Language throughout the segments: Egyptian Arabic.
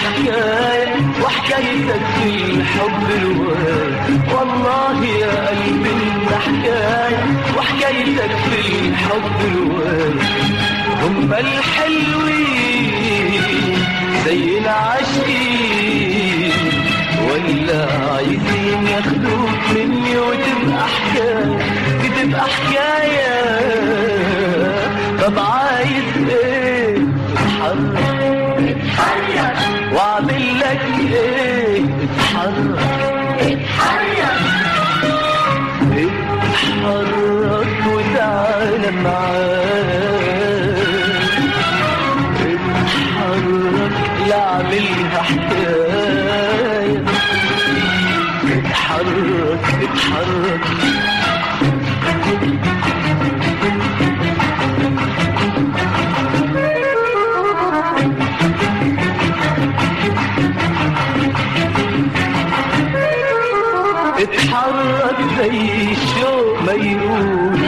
حكاية وحكايتك في الحب الواي والله يا قلبي انت حكاية وحكايتك في الحب الواي هم الحلوين زي العاشقين ولا عايزين ياخدوك مني وتبقى حكاية تبقى حكاية طب عايز ايه اتحرك واعمل لك ايه اتحرك اتحرك وتعالى معايا اتحرك لاعملها حكايه اتحرك اتحرك اتحرك زي الشوق ما يقول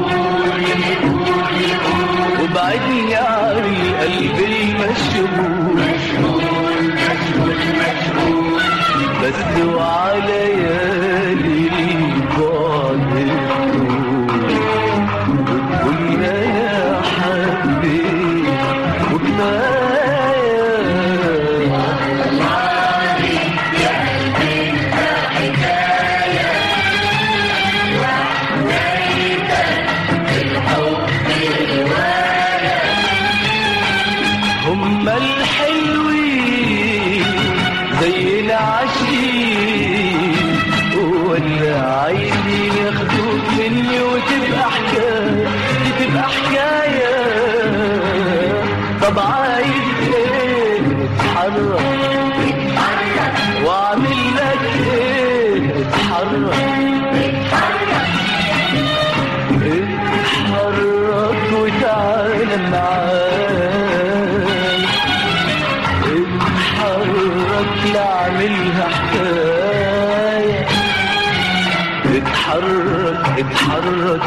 وبعدني عن القلب المشغول بس وعلى يالي بعد وكنا يا حبيبي وكفايه هم الحلوين زي العاشقين ولا عايزين ياخدوك مني وتبقى حكاية تبقى حكاية طب عايز ايه اتحرك واعمل لك ايه اتحرك اتحرك وتعالى معايا اتحرك لاعملها حكاية اتحرك اتحرك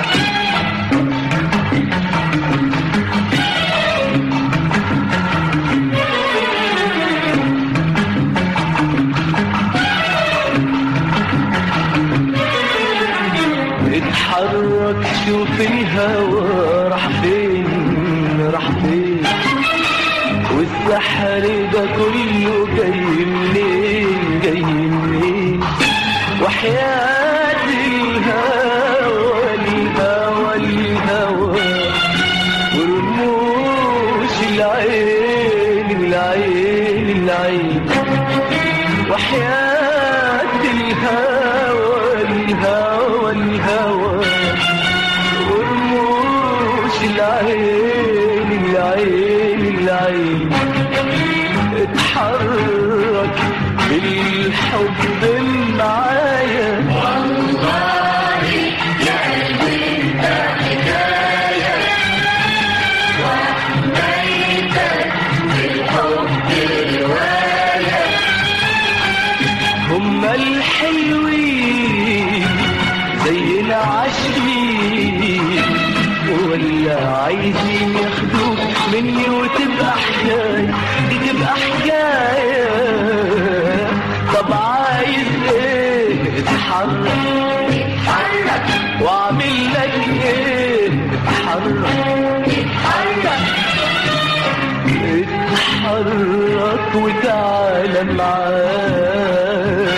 اتحرك شوف الهوى راح فين راح فين والسحر ده كله جاي منين جاي منين وحياة الهوى الهوى الهوى ورموش العين العين العين وحياة الهوى الهوى الهوى ورموش العين العين العين اتحرك بالحب معايا هم الحلوين زي العاشقين ولا عايزين ياخدوك مني وتبقى حكاية دي تبقى حكاية طب عايز ايه اتحرك واعمل لك ايه اتحرك اتحرك وتعالى معايا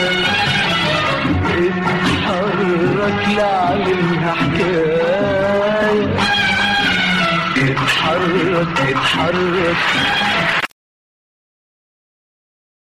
اتحرك لعلمها حكاية اتحرك اتحرك